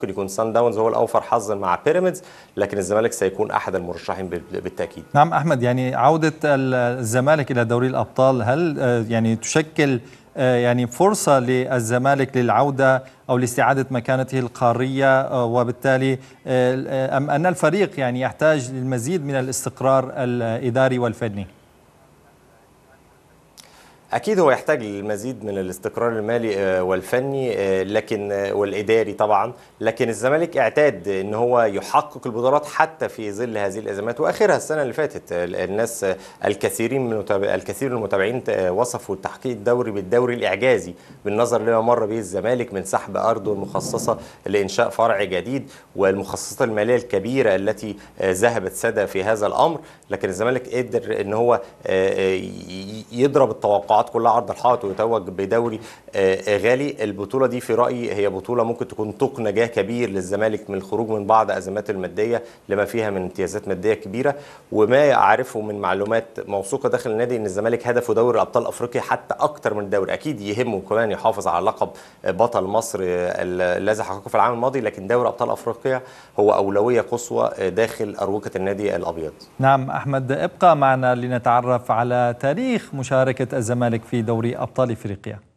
ممكن يكون سان داونز هو الاوفر حظا مع بيراميدز لكن الزمالك سيكون احد المرشحين بالتاكيد نعم احمد يعني عوده الزمالك الى دوري الابطال هل يعني تشكل يعني فرصة للزمالك للعودة أو لاستعادة مكانته القارية وبالتالي أم أن الفريق يعني يحتاج للمزيد من الاستقرار الإداري والفني اكيد هو يحتاج للمزيد من الاستقرار المالي والفني لكن والاداري طبعا لكن الزمالك اعتاد ان هو يحقق البطولات حتى في ظل هذه الازمات واخرها السنه اللي فاتت الناس الكثيرين من الكثير من المتابعين وصفوا التحقيق الدوري بالدوري الاعجازي بالنظر لما مر به الزمالك من سحب ارضه المخصصه لانشاء فرع جديد والمخصصات الماليه الكبيره التي ذهبت سدى في هذا الامر لكن الزمالك قدر ان هو يضرب التوقعات التوقعات كلها عرض الحائط ويتوج بدوري غالي البطوله دي في رايي هي بطوله ممكن تكون طوق نجاه كبير للزمالك من الخروج من بعض ازمات الماديه لما فيها من امتيازات ماديه كبيره وما اعرفه من معلومات موثوقه داخل النادي ان الزمالك هدفه دوري ابطال افريقيا حتى اكتر من الدوري اكيد يهمه كمان يحافظ على لقب بطل مصر الذي حققه في العام الماضي لكن دوري ابطال افريقيا هو اولويه قصوى داخل اروقه النادي الابيض نعم احمد ابقى معنا لنتعرف على تاريخ مشاركه الزمالك في دوري ابطال افريقيا